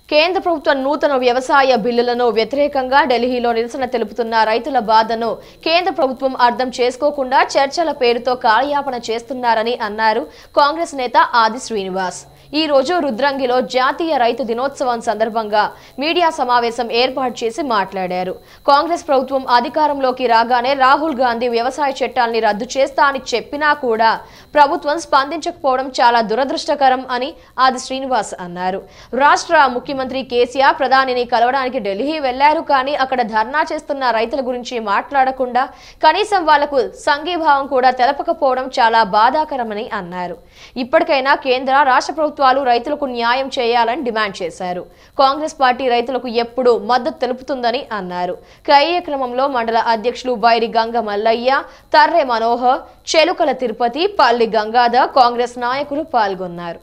కేంద్ర ప్రభుత్వ నూతన వ్యవసాయ బిల్లులను వ్యతిరేకంగా ఢిల్లీలో నిరసన తెలుపుతున్న రైతుల బాధను కేంద్ర ప్రభుత్వం అర్థం చేసుకోకుండా చర్చల పేరుతో కాలయాపన చేస్తున్నారని అన్నారు కాంగ్రెస్ నేత ఆది శ్రీనివాస్ ఈ రోజు రుద్రంగిలో జాతీయ రైతు దినోత్సవం సందర్భంగా మీడియా సమావేశం ఏర్పాటు చేసి మాట్లాడారు కాంగ్రెస్ ప్రభుత్వం అధికారంలోకి రాగానే రాహుల్ గాంధీ వ్యవసాయ చట్టాల్ని రద్దు చేస్తా అని చెప్పినా కూడా ప్రభుత్వం స్పందించకపోవడం చాలా దురదృష్టకరం అని ఆది శ్రీనివాస్ అన్నారు రాష్ట్ర ముఖ్యమంత్రి కేసీఆర్ ప్రధానిని కలవడానికి ఢిల్లీ వెళ్లారు కానీ అక్కడ ధర్నా చేస్తున్న రైతుల గురించి మాట్లాడకుండా కనీసం వాళ్లకు సంఘీభావం కూడా తెలపకపోవడం చాలా బాధాకరమని అన్నారు ఇప్పటికైనా కేంద్ర రాష్ట్ర ప్రభుత్వాలు రైతులకు న్యాయం చేయాలని డిమాండ్ చేశారు కాంగ్రెస్ పార్టీ రైతులకు ఎప్పుడు మద్దతు తెలుపుతుందని అన్నారు కార్యక్రమంలో మండల అధ్యక్షులు బైరి గంగ మల్లయ్య తర్రె మనోహర్ చెలుకల తిరుపతి పల్లి గంగాధర్ కాంగ్రెస్ నాయకులు పాల్గొన్నారు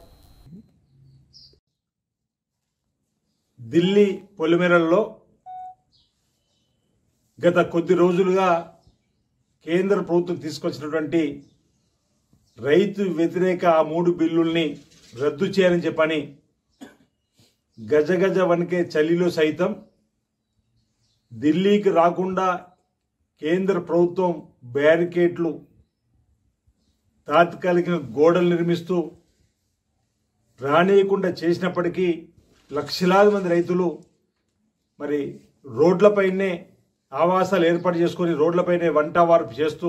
ఢిల్లీ పొలిమేరల్లో గత కొద్ది రోజులుగా కేంద్ర ప్రభుత్వం తీసుకొచ్చినటువంటి రైతు వ్యతిరేక ఆ మూడు బిల్లుల్ని రద్దు చేయాలని చెప్పని గజగజ వణికే చలిలో సైతం ఢిల్లీకి రాకుండా కేంద్ర ప్రభుత్వం బ్యారికేడ్లు తాత్కాలిక గోడలు నిర్మిస్తూ రానియకుండా చేసినప్పటికీ లక్షలాది మంది రైతులు మరి రోడ్లపైనే ఆవాసాలు ఏర్పాటు చేసుకొని రోడ్లపైనే వంట వార్పు చేస్తూ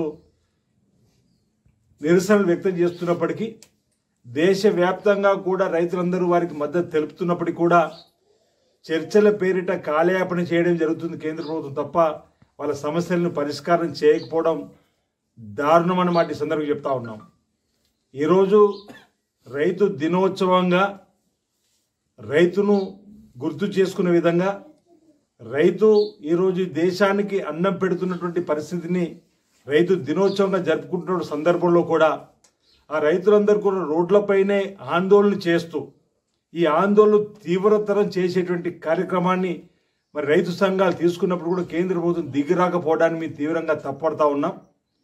నిరసనలు వ్యక్తం చేస్తున్నప్పటికీ దేశవ్యాప్తంగా కూడా రైతులందరూ వారికి మద్దతు తెలుపుతున్నప్పటికీ కూడా చర్చల పేరిట కాలయాపన చేయడం జరుగుతుంది కేంద్ర ప్రభుత్వం తప్ప వాళ్ళ సమస్యలను పరిష్కారం చేయకపోవడం దారుణం అన్నమాట ఈ సందర్భంగా చెప్తా ఉన్నాం ఈరోజు రైతు దినోత్సవంగా రైతును గుర్తు చేసుకునే విధంగా రైతు ఈరోజు ఈ దేశానికి అన్నం పెడుతున్నటువంటి పరిస్థితిని రైతు దినోత్సవంగా జరుపుకుంటున్న సందర్భంలో కూడా ఆ రైతులందరూ కూడా రోడ్లపైనే ఆందోళన చేస్తూ ఈ ఆందోళన తీవ్రతరం చేసేటువంటి కార్యక్రమాన్ని మరి రైతు సంఘాలు తీసుకున్నప్పుడు కూడా కేంద్ర ప్రభుత్వం దిగిరాకపోవడాన్ని మేము తీవ్రంగా తప్పడతా ఉన్నాం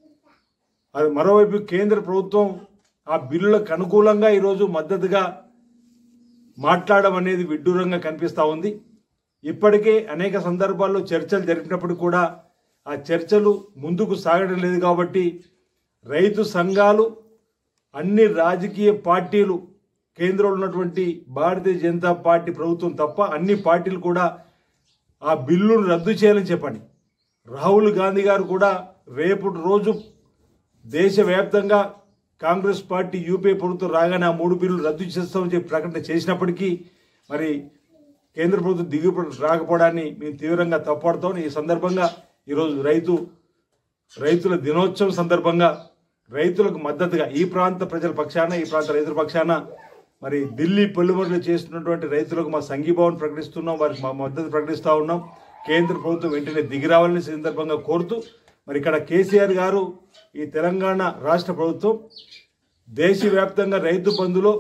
అది మరోవైపు కేంద్ర ప్రభుత్వం ఆ బిల్లులకు అనుకూలంగా ఈరోజు మద్దతుగా మాట్లాడడం అనేది విడ్డూరంగా కనిపిస్తూ ఉంది ఇప్పటికే అనేక సందర్భాల్లో చర్చలు జరిపినప్పుడు కూడా ఆ చర్చలు ముందుకు సాగడం లేదు కాబట్టి రైతు సంఘాలు అన్ని రాజకీయ పార్టీలు కేంద్రంలో ఉన్నటువంటి భారతీయ జనతా పార్టీ ప్రభుత్వం తప్ప అన్ని పార్టీలు కూడా ఆ బిల్లును రద్దు చేయాలని చెప్పండి రాహుల్ గాంధీ గారు కూడా రేపటి రోజు దేశవ్యాప్తంగా కాంగ్రెస్ పార్టీ యూపీఏ ప్రభుత్వం రాగానే ఆ మూడు బిల్లులు రద్దు చేస్తామని చెప్పి ప్రకటన చేసినప్పటికీ మరి కేంద్ర ప్రభుత్వం దిగు రాకపోవడాన్ని మేము తీవ్రంగా తప్పడతాం ఈ సందర్భంగా ఈరోజు రైతు రైతుల దినోత్సవం సందర్భంగా రైతులకు మద్దతుగా ఈ ప్రాంత ప్రజల పక్షాన ఈ ప్రాంత రైతుల పక్షాన మరి ఢిల్లీ పొల్లుమరులు చేస్తున్నటువంటి రైతులకు మా సంఘీభావం ప్రకటిస్తున్నాం వారికి మా మద్దతు ప్రకటిస్తూ ఉన్నాం కేంద్ర ప్రభుత్వం వెంటనే దిగిరావాలని సందర్భంగా కోరుతూ మరి ఇక్కడ కేసీఆర్ గారు ఈ తెలంగాణ రాష్ట్ర ప్రభుత్వం దేశవ్యాప్తంగా రైతు బంధులో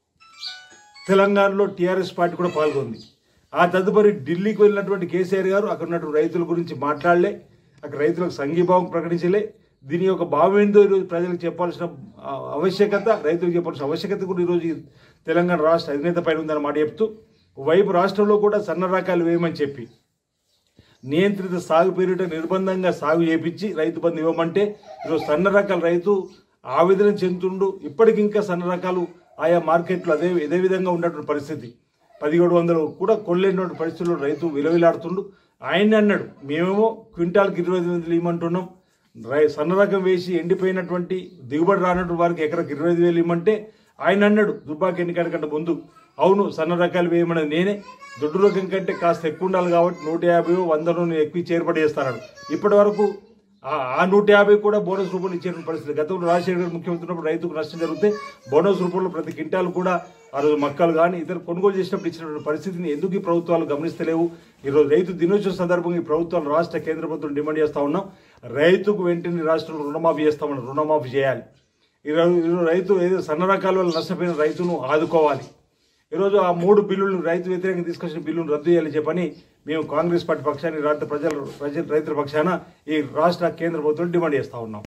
తెలంగాణలో టీఆర్ఎస్ పార్టీ కూడా పాల్గొంది ఆ తదుపరి ఢిల్లీకి వెళ్ళినటువంటి కేసీఆర్ గారు అక్కడ ఉన్నటువంటి రైతుల గురించి మాట్లాడలే అక్కడ రైతులకు సంఘీభావం ప్రకటించలే దీని యొక్క భావం ఏందో ఈరోజు ప్రజలకు చెప్పాల్సిన ఆ, ఆవశ్యకత రైతులకు చెప్పాల్సిన ఆవశ్యకత కూడా ఈరోజు ఈ తెలంగాణ రాష్ట్ర అధినేత పైన ఉందని మాట చెప్తూ వైపు రాష్ట్రంలో కూడా సన్న రకాలు వేయమని చెప్పి నియంత్రిత సాగు పేరిట నిర్బంధంగా సాగు చేపించి రైతు బంధు ఇవ్వమంటే ఈరోజు సన్న రకాల రైతు ఆవేదన చెందుతుండు ఇప్పటికి ఇంకా సన్న రకాలు ఆయా మార్కెట్లో అదే ఇదే విధంగా ఉన్నటువంటి పరిస్థితి పదిహేడు వందలు కూడా కొల్లేనటువంటి పరిస్థితుల్లో రైతు విలవిలాడుతుండు ఆయన అన్నాడు మేమేమో క్వింటాల్కి ఇరవై ఐదు వందలు ఇవ్వమంటున్నాం రై సన్న రకం వేసి ఎండిపోయినటువంటి దిగుబడి రానటువంటి వారికి ఎకరకు ఇరవై ఐదు వేలు ఇవ్వమంటే ఆయన అన్నాడు దుబ్బాక ఎన్నికల కంటే ముందు అవును సన్న రకాలు వేయమన్నది నేనే దొడ్డు రకం కంటే కాస్త ఎక్కువ ఉండాలి కాబట్టి నూట యాభై వందను నేను ఎక్కువ ఇచ్చి ఏర్పాటు చేస్తాను ఇప్పటి వరకు ఆ- ఆ నూట యాభై కూడా బోనస్ రూపంలో ఇచ్చిన పరిస్థితి గతంలో రాజశేఖర్ గారు ముఖ్యమంత్రి ఉన్నప్పుడు రైతుకు నష్టం జరిగితే బోనస్ రూపంలో ప్రతి క్వింటాలు కూడా ఆ రోజు మక్కలు కానీ ఇతర కొనుగోలు చేసినప్పుడు ఇచ్చినటువంటి పరిస్థితిని ఎందుకు ఈ ప్రభుత్వాలు గమనిస్తలేవు ఈరోజు రైతు దినోత్సవం సందర్భంగా ఈ ప్రభుత్వాలు రాష్ట్ర కేంద్ర ప్రభుత్వం డిమాండ్ చేస్తా ఉన్నాం రైతుకు వెంటనే రాష్ట్రంలో రుణమాఫీ చేస్తామని రుణమాఫీ చేయాలి ఈరోజు ఈరోజు రైతు ఏదో సన్న రకాల వల్ల నష్టపోయిన రైతును ఆదుకోవాలి ఈరోజు ఆ మూడు బిల్లులను రైతు వ్యతిరేకంగా తీసుకొచ్చిన బిల్లును రద్దు చేయాలని చెప్పని మేము కాంగ్రెస్ పార్టీ పక్షాన్ని రాష్ట్ర ప్రజలు ప్రజల రైతుల పక్షాన ఈ రాష్ట్ర కేంద్ర ప్రభుత్వం డిమాండ్ చేస్తా ఉన్నాం